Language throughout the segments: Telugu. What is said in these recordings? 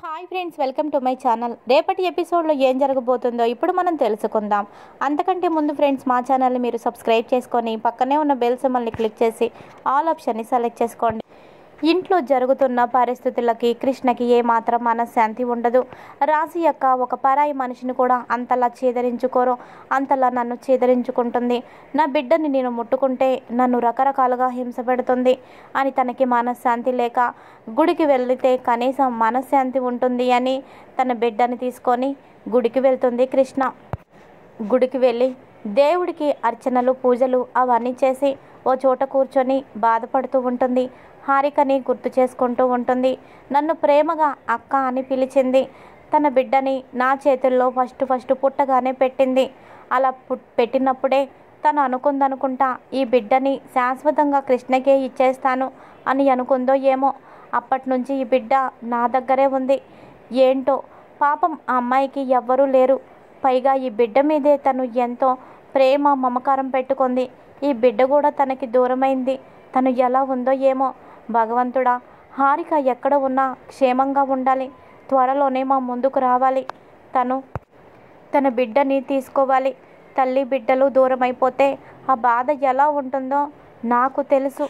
hi friends welcome to my channel రేపటి ఎపిసోడ్లో ఏం జరగబోతుందో ఇప్పుడు మనం తెలుసుకుందాం అంతకంటే ముందు ఫ్రెండ్స్ మా ఛానల్ని మీరు సబ్స్క్రైబ్ చేసుకొని పక్కనే ఉన్న బెల్ సింబల్ని క్లిక్ చేసి ఆల్ ఆప్షన్ని సెలెక్ట్ చేసుకోండి ఇంట్లో జరుగుతున్న పరిస్థితులకి కృష్ణకి ఏమాత్రం మనశ్శాంతి ఉండదు రాశి యొక్క ఒక పరాయి మనిషిని కూడా అంతలా చేదరించుకోరు అంతలా నన్ను చేదరించుకుంటుంది నా బిడ్డని నేను ముట్టుకుంటే నన్ను రకరకాలుగా హింస పెడుతుంది అని తనకి మనశ్శాంతి లేక గుడికి వెళ్తే కనీసం మనశ్శాంతి ఉంటుంది అని తన బిడ్డని తీసుకొని గుడికి వెళ్తుంది కృష్ణ గుడికి వెళ్ళి దేవుడికి అర్చనలు పూజలు అవన్నీ చేసి ఓ చోట కూర్చొని బాధపడుతూ ఉంటుంది హారికని గుర్తు చేసుకుంటూ ఉంటుంది నన్ను ప్రేమగా అక్క అని పిలిచింది తన బిడ్డని నా చేతుల్లో ఫస్ట్ ఫస్ట్ పుట్టగానే పెట్టింది అలా పుట్ పెట్టినప్పుడే తను అనుకుందనుకుంటా ఈ బిడ్డని శాశ్వతంగా కృష్ణకే ఇచ్చేస్తాను అని అనుకుందో ఏమో అప్పటి నుంచి ఈ బిడ్డ నా దగ్గరే ఉంది ఏంటో పాపం ఆ అమ్మాయికి ఎవ్వరూ లేరు పైగా ఈ బిడ్డ మీదే తను ఎంతో ప్రేమ మమకారం పెట్టుకుంది ఈ బిడ్డ కూడా తనకి దూరమైంది తను ఎలా ఉందో ఏమో భగవంతుడా హారిక ఎక్కడ ఉన్నా క్షేమంగా ఉండాలి త్వరలోనే మా ముందుకు రావాలి తను తన బిడ్డని తీసుకోవాలి తల్లి బిడ్డలు దూరం అయిపోతే ఆ బాధ ఎలా ఉంటుందో నాకు తెలుసు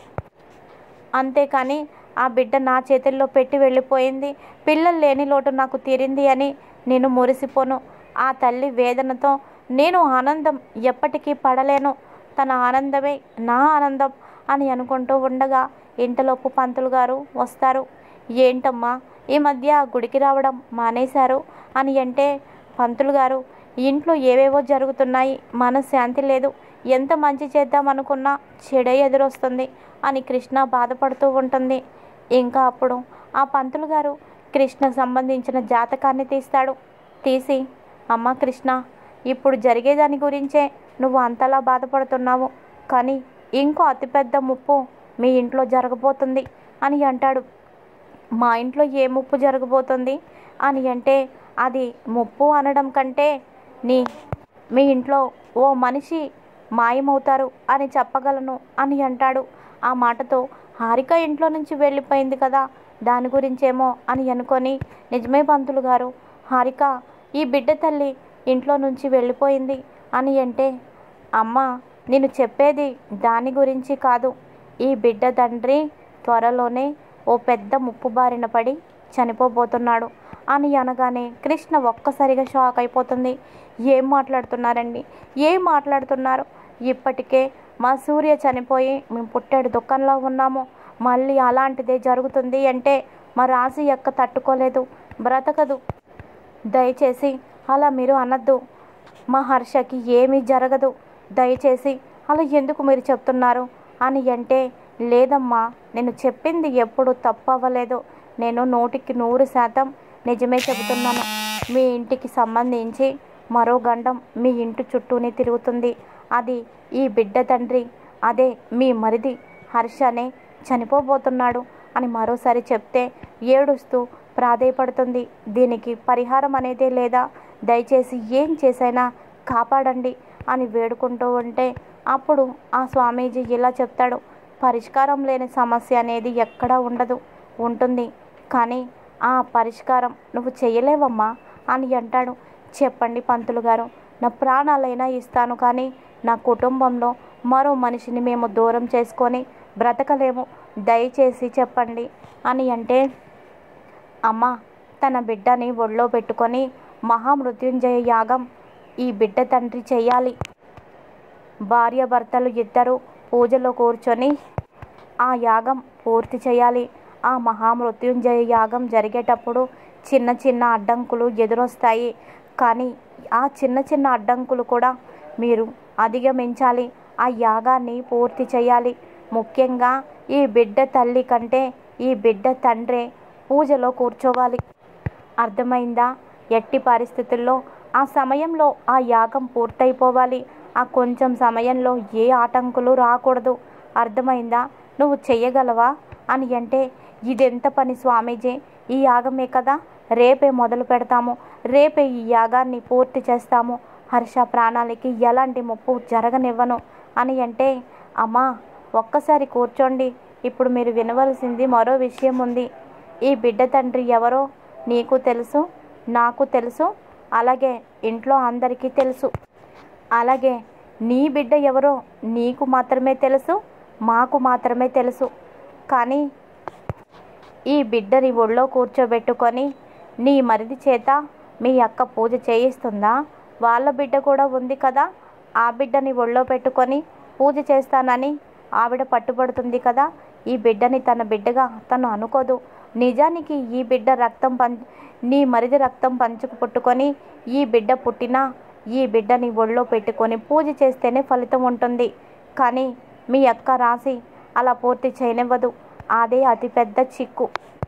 అంతేకాని ఆ బిడ్డ నా చేతుల్లో పెట్టి వెళ్ళిపోయింది పిల్లలు లేని లోటు నాకు తీరింది అని నేను మురిసిపోను ఆ తల్లి వేదనతో నేను ఆనందం ఎప్పటికీ పడలేను తన ఆనందమే నా ఆనందం అని అనుకుంటూ ఉండగా ఇంటలోపు పంతులు గారు వస్తారు ఏంటమ్మా ఈ మధ్య గుడికి రావడం మానేశారు అని అంటే పంతులు గారు ఇంట్లో ఏవేవో జరుగుతున్నాయి మనశ్శాంతి లేదు ఎంత మంచి చేద్దాం అనుకున్నా చెడే ఎదురొస్తుంది అని కృష్ణ బాధపడుతూ ఉంటుంది ఇంకా అప్పుడు ఆ పంతులు గారు కృష్ణ సంబంధించిన జాతకాన్ని తీస్తాడు తీసి అమ్మ కృష్ణ ఇప్పుడు జరిగేదాని గురించే నువ్వు అంతలా బాధపడుతున్నావు కానీ ఇంకో అతిపెద్ద ముప్పు మీ ఇంట్లో జరగబోతుంది అని అంటాడు మా ఇంట్లో ఏ ముప్పు జరగబోతుంది అని అంటే అది ముప్పు అనడం కంటే నీ మీ ఇంట్లో ఓ మనిషి మాయమవుతారు అని చెప్పగలను అని అంటాడు ఆ మాటతో హారిక ఇంట్లో నుంచి వెళ్ళిపోయింది కదా దాని గురించేమో అని అనుకొని నిజమే పంతులు గారు హారిక ఈ బిడ్డ తల్లి ఇంట్లో నుంచి వెళ్ళిపోయింది అని అంటే అమ్మ నేను చెప్పేది దాని గురించి కాదు ఈ బిడ్డ తండ్రి త్వరలోనే ఓ పెద్ద ముప్పు బారిన పడి చనిపోబోతున్నాడు అని అనగానే కృష్ణ ఒక్కసారిగా షాక్ అయిపోతుంది ఏం మాట్లాడుతున్నారండి ఏం మాట్లాడుతున్నారు ఇప్పటికే మా సూర్య చనిపోయి మేము పుట్టాడు దుఃఖంలో ఉన్నాము మళ్ళీ అలాంటిదే జరుగుతుంది అంటే మా రాశి యొక్క తట్టుకోలేదు బ్రతకదు దయచేసి అలా మీరు అనద్దు మా హర్షకి ఏమీ జరగదు దయచేసి అలా ఎందుకు మీరు చెప్తున్నారు అని అంటే లేదమ్మా నేను చెప్పింది ఎప్పుడు తప్పు అవ్వలేదు నేను నూటికి నూరు శాతం నిజమే చెబుతున్నాను మీ ఇంటికి సంబంధించి మరో గండం మీ ఇంటి చుట్టూనే తిరుగుతుంది అది ఈ బిడ్డ తండ్రి అదే మీ మరిది హర్షనే చనిపోబోతున్నాడు అని మరోసారి చెప్తే ఏడుస్తూ ప్రాధేయపడుతుంది దీనికి పరిహారం అనేదే లేదా దయచేసి ఏం చేసైనా కాపాడండి అని వేడుకుంటూ ఉంటే అప్పుడు ఆ స్వామీజీ ఇలా చెప్తాడు పరిష్కారం లేని సమస్య అనేది ఎక్కడా ఉండదు ఉంటుంది కానీ ఆ పరిష్కారం నువ్వు చేయలేవమ్మా అని అంటాడు చెప్పండి పంతులు గారు నా ప్రాణాలైనా ఇస్తాను కానీ నా కుటుంబంలో మరో మనిషిని మేము దూరం చేసుకొని బ్రతకలేము దయచేసి చెప్పండి అని అంటే అమ్మ తన బిడ్డని ఒళ్ళో పెట్టుకొని మహామృత్యుంజయ యాగం ఈ బిడ్డ తండ్రి చేయాలి భార్యాభర్తలు ఇద్దరు పూజలో కూర్చొని ఆ యాగం పూర్తి చేయాలి ఆ మహామృత్యుంజయ యాగం జరిగేటప్పుడు చిన్న చిన్న అడ్డంకులు ఎదురొస్తాయి కానీ ఆ చిన్న చిన్న అడ్డంకులు కూడా మీరు అధిగమించాలి ఆ యాగాన్ని పూర్తి చేయాలి ముఖ్యంగా ఈ బిడ్డ తల్లి కంటే ఈ బిడ్డ తండ్రే పూజలో కూర్చోవాలి అర్థమైందా ఎట్టి పరిస్థితుల్లో ఆ సమయంలో ఆ యాగం పూర్తయిపోవాలి ఆ కొంచెం సమయంలో ఏ ఆటంకులు రాకూడదు అర్థమైందా నువ్వు చెయ్యగలవా అని అంటే ఇదెంత పని స్వామీజీ ఈ యాగమే కదా రేపే మొదలు పెడతాము రేపే ఈ యాగాన్ని పూర్తి చేస్తాము హర్ష ప్రాణాలకి ఎలాంటి ముప్పు జరగనివ్వను అని అంటే అమ్మా ఒక్కసారి కూర్చోండి ఇప్పుడు మీరు వినవలసింది మరో విషయం ఉంది ఈ బిడ్డ తండ్రి ఎవరో నీకు తెలుసు నాకు తెలుసు అలాగే ఇంట్లో అందరికీ తెలుసు అలాగే నీ బిడ్డ ఎవరో నీకు మాత్రమే తెలుసు మాకు మాత్రమే తెలుసు కానీ ఈ బిడ్డని ఒళ్ళో కూర్చోబెట్టుకొని నీ మరిది చేత మీ అక్క పూజ చేయిస్తుందా వాళ్ళ బిడ్డ కూడా ఉంది కదా ఆ బిడ్డని ఒళ్ళో పెట్టుకొని పూజ చేస్తానని ఆవిడ పట్టుబడుతుంది కదా ఈ బిడ్డని తన బిడ్డగా తను అనుకోదు నిజానికి ఈ బిడ్డ రక్తం పం నీ మరిది రక్తం పంచుకు పుట్టుకొని ఈ బిడ్డ పుట్టినా ఈ బిడ్డని ఒళ్ళో పెట్టుకొని పూజ చేస్తేనే ఫలితం ఉంటుంది కానీ మీ అక్క రాసి అలా పూర్తి చేయనివ్వదు అదే అతిపెద్ద చిక్కు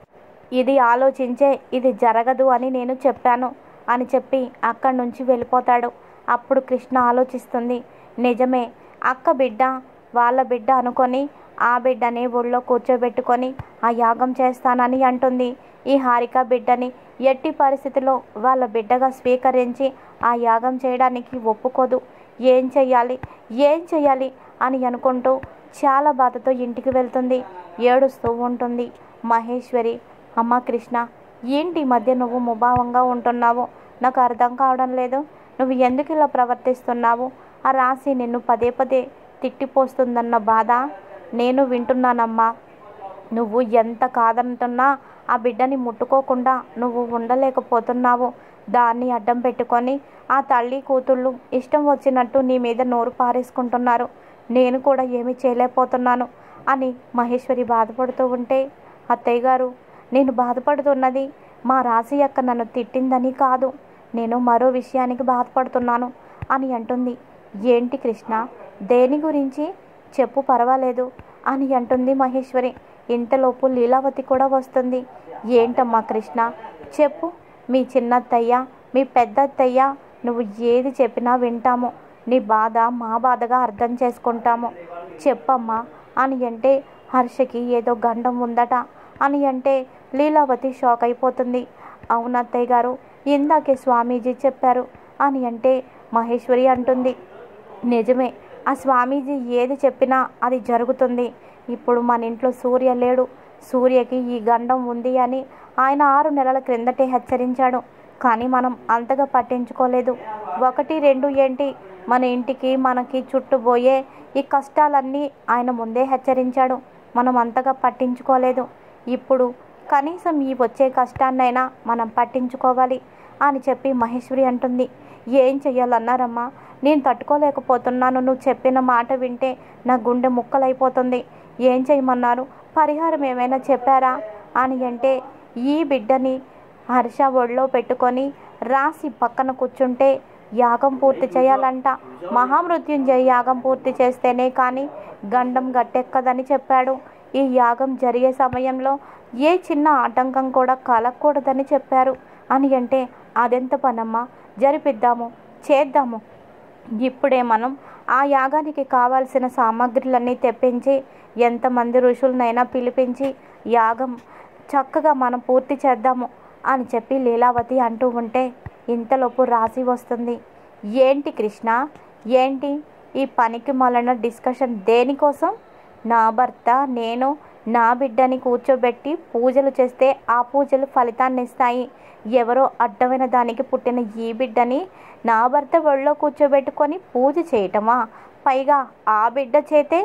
ఇది ఆలోచించే ఇది జరగదు అని నేను చెప్పాను అని చెప్పి అక్కడి నుంచి వెళ్ళిపోతాడు అప్పుడు కృష్ణ ఆలోచిస్తుంది నిజమే అక్క బిడ్డ వాళ్ళ బిడ్డ అనుకొని ఆ బిడ్డని ఒళ్ళో కూర్చోబెట్టుకొని ఆ యాగం చేస్తానని అంటుంది ఈ హారిక బిడ్డని ఎట్టి పరిస్థితిలో వాళ్ళ బిడ్డగా స్వీకరించి ఆ యాగం చేయడానికి ఒప్పుకోదు ఏం చెయ్యాలి ఏం చెయ్యాలి అని అనుకుంటూ చాలా బాధతో ఇంటికి వెళ్తుంది ఏడుస్తూ ఉంటుంది మహేశ్వరి అమ్మ కృష్ణ ఏంటి ఈ మధ్య నువ్వు ముభావంగా ఉంటున్నావు నాకు అర్థం కావడం లేదు నువ్వు ఎందుకు ఇలా ప్రవర్తిస్తున్నావు ఆ రాసి నిన్ను పదే పదే తిట్టిపోస్తుందన్న బాధ నేను వింటున్నానమ్మా నువ్వు ఎంత కాదంటున్నా ఆ బిడ్డని ముట్టుకోకుండా నువ్వు ఉండలేకపోతున్నావు దాన్ని అడ్డం పెట్టుకొని ఆ తల్లి కూతుళ్ళు ఇష్టం వచ్చినట్టు నీ మీద నోరు పారేసుకుంటున్నారు నేను కూడా ఏమీ చేయలేకపోతున్నాను అని మహేశ్వరి బాధపడుతూ ఉంటే అత్తయ్య గారు నేను బాధపడుతున్నది మా రాశి అక్క నన్ను తిట్టిందని కాదు నేను మరో విషయానికి బాధపడుతున్నాను అని అంటుంది ఏంటి కృష్ణ దేని గురించి చెప్పు పర్వాలేదు అని అంటుంది మహేశ్వరి ఇంతలోపు లీలావతి కూడా వస్తుంది ఏంటమ్మా కృష్ణ చెప్పు మీ చిన్నత్తయ్య మీ పెద్దత్తయ్య నువ్వు ఏది చెప్పినా వింటాము నీ బాధ మా బాధగా అర్థం చేసుకుంటాము చెప్పమ్మా అని అంటే హర్షకి ఏదో గండం ఉందట అని అంటే లీలావతి షాక్ అయిపోతుంది అవునత్తయ్య గారు ఇందాకే స్వామీజీ చెప్పారు అని అంటే మహేశ్వరి అంటుంది నిజమే ఆ స్వామీజీ ఏది చెప్పినా అది జరుగుతుంది ఇప్పుడు మన ఇంట్లో సూర్య లేడు సూర్యకి ఈ గండం ఉంది అని ఆయన ఆరు నెలల క్రిందటే హెచ్చరించాడు కానీ మనం అంతగా పట్టించుకోలేదు ఒకటి రెండు ఏంటి మన ఇంటికి మనకి చుట్టుపోయే ఈ కష్టాలన్నీ ఆయన ముందే హెచ్చరించాడు మనం అంతగా పట్టించుకోలేదు ఇప్పుడు కనీసం ఈ వచ్చే కష్టాన్నైనా మనం పట్టించుకోవాలి అని చెప్పి మహేశ్వరి అంటుంది ఏం చెయ్యాలన్నారమ్మా నేను తట్టుకోలేకపోతున్నాను నువ్వు చెప్పిన మాట వింటే నా గుండె ముక్కలైపోతుంది ఏం చేయమన్నారు పరిహారం ఏమైనా చెప్పారా అని అంటే ఈ బిడ్డని హర్ష ఒళ్ళో పెట్టుకొని రాసి పక్కన కూర్చుంటే యాగం పూర్తి చేయాలంట మహామృత్యుంజయ యాగం పూర్తి చేస్తేనే కానీ గండం గట్టెక్కదని చెప్పాడు ఈ యాగం జరిగే సమయంలో ఏ చిన్న ఆటంకం కూడా కలగకూడదని చెప్పారు అని అంటే అదెంత పనమ్మా జరిపిద్దాము చేద్దాము ఇప్పుడే మనం ఆ యాగానికి కావాల్సిన సామాగ్రిలన్నీ తెప్పించి ఎంతమంది ఋషులనైనా పిలిపించి యాగం చక్కగా మనం పూర్తి చేద్దాము అని చెప్పి లీలావతి అంటూ ఉంటే ఇంతలోపు రాసి వస్తుంది ఏంటి కృష్ణ ఏంటి ఈ పనికి మొలన డిస్కషన్ దేనికోసం నా భర్త నేను నా బిడ్డని కూర్చోబెట్టి పూజలు చేస్తే ఆ పూజలు ఫలితాన్ని ఇస్తాయి ఎవరో అడ్డమైన దానికి పుట్టిన ఈ బిడ్డని నా భర్త ఒళ్ళో కూర్చోబెట్టుకొని పూజ చేయటమా పైగా ఆ బిడ్డ చేతే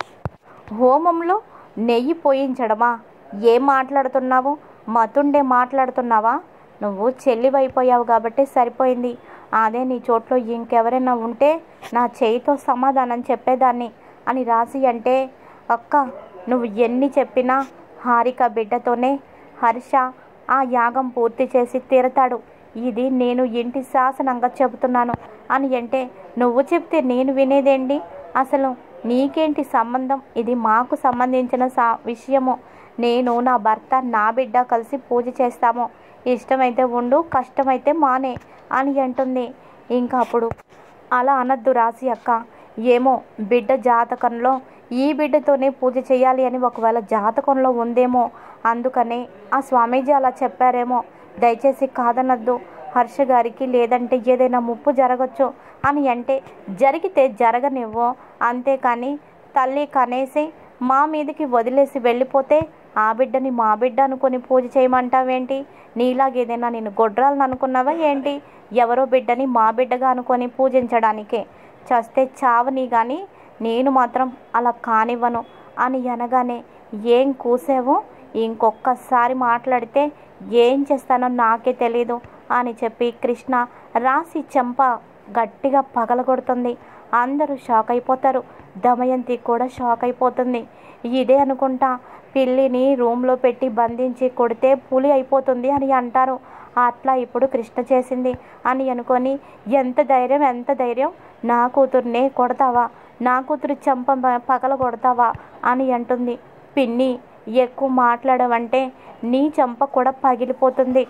హోమంలో నెయ్యి పోయించడమా ఏం మాట్లాడుతున్నావు మతుండే మాట్లాడుతున్నావా నువ్వు చెల్లివైపోయావు కాబట్టి సరిపోయింది అదే నీ చోట్లో ఇంకెవరైనా ఉంటే నా చేయితో సమాధానం చెప్పేదాన్ని అని రాసి అంటే అక్క నువ్వు ఎన్ని చెప్పినా హారిక బిడ్డతోనే హర్ష ఆ యాగం పూర్తి చేసి తీరతాడు ఇది నేను ఇంటి శాసనంగా చెబుతున్నాను అని అంటే నువ్వు చెప్తే నేను వినేదేంటి అసలు నీకేంటి సంబంధం ఇది మాకు సంబంధించిన సా విషయము నేను నా భర్త నా బిడ్డ కలిసి పూజ చేస్తాము ఇష్టమైతే ఉండు కష్టమైతే మానే అని అంటుంది ఇంకా అప్పుడు అలా అనద్దు రాసి అక్క ఏమో బిడ్డ జాతకంలో ఈ బిడ్డతోనే పూజ చేయాలి అని ఒకవేళ జాతకంలో ఉందేమో అందుకనే ఆ స్వామీజీ అలా చెప్పారేమో దయచేసి కాదనద్దు హర్ష గారికి లేదంటే ఏదైనా ముప్పు జరగచ్చు అని అంటే జరిగితే జరగనివ్వు అంతేకాని తల్లి కనేసి మా మీదకి వదిలేసి వెళ్ళిపోతే ఆ బిడ్డని మా బిడ్డ అనుకొని పూజ చేయమంటావేంటి నీలాగేదైనా నేను గొడ్రాలను అనుకున్నావా ఏంటి ఎవరో బిడ్డని మా బిడ్డగా అనుకొని పూజించడానికే చస్తే చావని కానీ నేను మాత్రం అలా కానివ్వను అని అనగానే ఏం కూసావో ఇంకొక్కసారి మాట్లాడితే ఏం చేస్తానో నాకే తెలీదు అని చెప్పి కృష్ణ రాసి చెంప గట్టిగా పగలగొడుతుంది అందరూ షాక్ అయిపోతారు దమయంతి కూడా షాక్ అయిపోతుంది ఇదే అనుకుంటా పిల్లిని రూమ్లో పెట్టి బంధించి కొడితే పులి అయిపోతుంది అని అంటారు అట్లా ఇప్పుడు కృష్ణ చేసింది అని అనుకొని ఎంత ధైర్యం ఎంత ధైర్యం నా కూతుర్నే కొడతావా నా కూతురు చెంప పగల కొడతావా అని అంటుంది పిన్ని ఎక్కువ మాట్లాడవంటే నీ చెంప కూడా పగిలిపోతుంది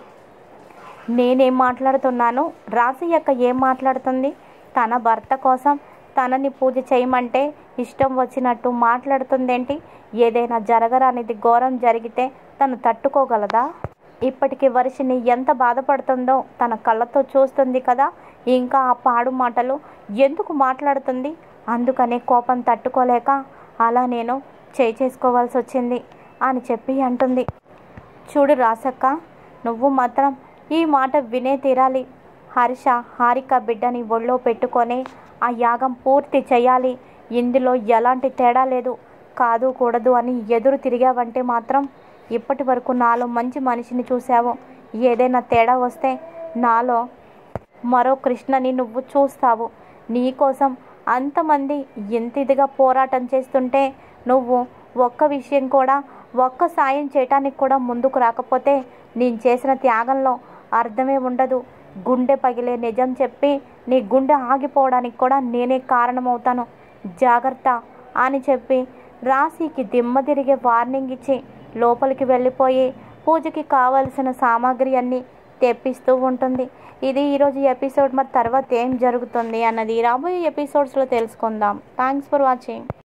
నేనేం మాట్లాడుతున్నాను రాసి యొక్క ఏం మాట్లాడుతుంది తన భర్త కోసం తనని పూజ చేయమంటే ఇష్టం వచ్చినట్టు మాట్లాడుతుందేంటి ఏదైనా జరగరానిది ఘోరం జరిగితే తను తట్టుకోగలదా ఇప్పటికి వర్షిని ఎంత బాధపడుతుందో తన కళ్ళతో చూస్తుంది కదా ఇంకా ఆ పాడు మాటలు ఎందుకు మాట్లాడుతుంది అందుకనే కోపం తట్టుకోలేక అలా నేను చేయి చేసుకోవాల్సి వచ్చింది అని చెప్పి అంటుంది చూడు రాసక్క నువ్వు మాత్రం ఈ మాట వినే తీరాలి హర్ష హారిక బిడ్డని ఒళ్ళో పెట్టుకొని ఆ యాగం పూర్తి చేయాలి ఇందులో ఎలాంటి తేడా లేదు కాదు కూడదు అని ఎదురు తిరిగావంటే మాత్రం ఇప్పటి వరకు నాలో మంచి మనిషిని చూసావు ఏదైనా తేడా వస్తే నాలో మరో కృష్ణని నువ్వు చూస్తావు నీకోసం అంతమంది ఎంత ఇదిగా పోరాటం చేస్తుంటే నువ్వు ఒక్క విషయం కూడా ఒక్క సాయం చేయటానికి కూడా ముందుకు రాకపోతే నేను చేసిన త్యాగంలో అర్థమే ఉండదు గుండె పగిలే నిజం చెప్పి నీ గుండె ఆగిపోవడానికి కూడా నేనే కారణమవుతాను జాగ్రత్త అని చెప్పి రాశికి దిమ్మ తిరిగే వార్నింగ్ ఇచ్చి లోపలికి వెళ్ళిపోయి పూజకి కావలసిన సామాగ్రి అన్నీ తెప్పిస్తూ ఉంటుంది ఇది ఈరోజు ఎపిసోడ్ మరి తర్వాత ఏం జరుగుతుంది అన్నది రాబోయే ఎపిసోడ్స్లో తెలుసుకుందాం థ్యాంక్స్ ఫర్ వాచింగ్